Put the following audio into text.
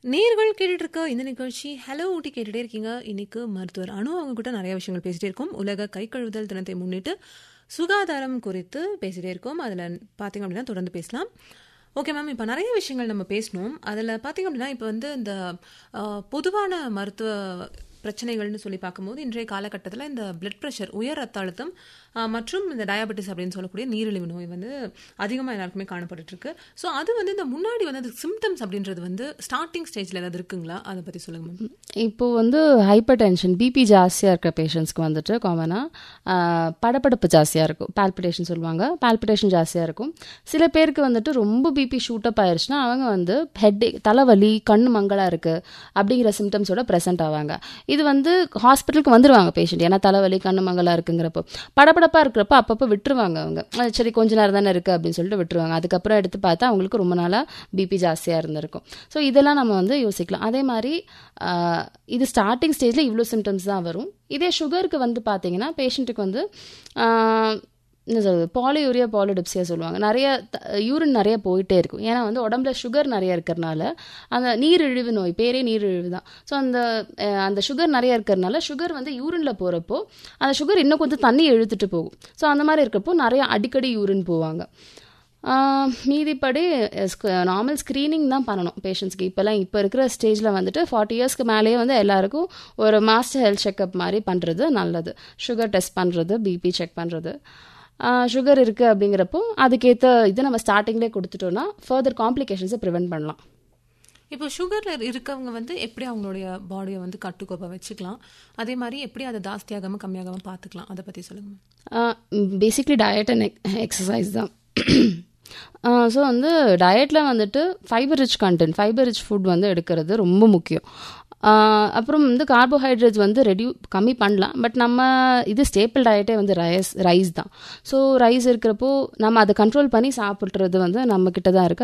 நேர்கள் கேட்டுட்டு இருக்க இந்த நிகழ்ச்சி ஹலோ ஊட்டி கேட்டுட்டே இருக்கீங்க இன்னைக்கு மருத்துவர் அனு அவங்க கிட்ட நிறைய விஷயங்கள் பேசிட்டே இருக்கோம் உலக கை கழுவுதல் தினத்தை முன்னிட்டு சுகாதாரம் குறித்து பேசிட்டே இருக்கோம் அதில் பார்த்தீங்க அப்படின்னா தொடர்ந்து பேசலாம் ஓகே மேம் இப்போ நிறைய விஷயங்கள் நம்ம பேசணும் அதில் பார்த்தீங்க அப்படின்னா இப்போ வந்து இந்த அஹ், பொதுவான மருத்துவ பிரச்சனைகள்னு சொல்லி பார்க்கும்போது இன்றைய காலகட்டத்தில் இந்த பிளட் ப்ரெஷர் உயர் ரத்த அழுத்தம் அஹ், மற்றும் இந்த டயபெட்டிஸ் அப்படின்னு சொல்லக்கூடிய நீரிழிவு நோய் வந்து அதிகமாக எல்லாருக்குமே காணப்பட்டுட்டு இருக்கு ஸோ அது வந்து இந்த முன்னாடி வந்து அது சிம்டம்ஸ் அப்படின்றது வந்து ஸ்டார்டிங் ஸ்டேஜில் ஏதாவது இருக்குங்களா அதை பற்றி சொல்லுங்க மேம் இப்போ வந்து ஹைப்பர் டென்ஷன் பிபி ஜாஸ்தியாக இருக்கிற பேஷண்ட்ஸ்க்கு வந்துட்டு காமனாக படபடப்பு ஜாஸ்தியாக இருக்கும் பால்பிட்டேஷன் சொல்லுவாங்க பால்பிட்டேஷன் ஜாஸ்தியாக இருக்கும் சில பேருக்கு வந்துட்டு ரொம்ப பிபி ஷூட்டப் ஆயிருச்சுன்னா அவங்க வந்து ஹெட் தலைவலி கண்ணு மங்கலாக இருக்குது அப்படிங்கிற சிம்டம்ஸோட ப்ரெசென்ட் ஆவாங்க இது வந்து ஹாஸ்பிட்டலுக்கு வந்துருவாங்க பேஷண்ட் ஏன்னா தலைவலி கண்ணு மங்கலாக இருக்குங்கிறப்போ படபடப்பாக இருக்கிறப்ப அப்பப்போ விட்டுருவாங்க அவங்க அஹ் சரி கொஞ்ச நேரம் தானே இருக்குது அப்படின்னு சொல்லிட்டு விட்டுருவாங்க அதுக்கப்புறம் எடுத்து பார்த்தா அவங்களுக்கு ரொம்ப நாளாக பிபி ஜாஸ்தியாக இருந்திருக்கும் ஸோ இதெல்லாம் நம்ம வந்து யோசிக்கலாம் அதே மாதிரி ஆஹ், இது ஸ்டார்டிங் ஸ்டேஜில் இவ்வளோ சிம்டம்ஸ் தான் வரும் இதே சுகருக்கு வந்து பார்த்தீங்கன்னா பேஷண்ட்டுக்கு வந்து ஆஹ், என்ன சொல்றது பாலியூரியா பாலிடிப்சியா சொல்லுவாங்க நிறைய யூரின் நிறைய போயிட்டே இருக்கும் ஏன்னா வந்து உடம்புல சுகர் நிறைய இருக்கிறனால அந்த நீரிழிவு நோய் பேரே நீரிழிவு தான் ஸோ அந்த அஹ், அந்த சுகர் நிறைய இருக்கிறனால சுகர் வந்து யூரின்ல போகிறப்போ அந்த சுகர் இன்னும் கொஞ்சம் தண்ணி இழுத்துட்டு போகும் ஸோ அந்த மாதிரி இருக்கிறப்போ நிறைய அடிக்கடி யூரின் போவாங்க ஆஹ், மீதிப்படி நார்மல் ஸ்க்ரீனிங் தான் பண்ணணும் பேஷண்ட்ஸ்க்கு இப்போல்லாம் இப்போ இருக்கிற ஸ்டேஜில் வந்துட்டு ஃபார்ட்டி இயர்ஸ்க்கு மேலேயே வந்து எல்லாருக்கும் ஒரு மாஸ்டர் ஹெல்த் செக்அப் மாதிரி பண்ணுறது நல்லது சுகர் டெஸ்ட் பண்ணுறது பிபி செக் பண்ணுறது சுகர் இருக்குது அப்படிங்கிறப்போ அதுக்கேற்ற இது நம்ம ஸ்டார்டிங்லேயே கொடுத்துட்டோம்னா ஃபர்தர் காம்ப்ளிகேஷன்ஸை ப்ரிவெண்ட் பண்ணலாம் இப்போ சுகர்ல இருக்கவங்க வந்து எப்படி அவங்களுடைய பாடியை வந்து கட்டுக்கோப்பை வச்சுக்கலாம் அதே மாதிரி எப்படி அதை ஜாஸ்தியாகாம கம்மியாகாம பார்த்துக்கலாம் அதை பற்றி சொல்லுங்க ma'am basically diet and exercise தான் ஸோ வந்து டயட்டில் வந்துட்டு fibre rich content fibre rich food வந்து எடுக்கிறது ரொம்ப முக்கியம் ஆஹ் அப்புறம் வந்து கார்போஹைட்ரேட்ஸ் வந்து ரெடியூ கம்மி பண்ணலாம் பட் நம்ம இது ஸ்டேப்பிள் டயட்டே வந்து ரைஸ் ரைஸ் தான் ஸோ ரைஸ் இருக்கிறப்போ நம்ம அதை கண்ட்ரோல் பண்ணி சாப்பிட்றது வந்து நம்ம கிட்ட தான் இருக்குது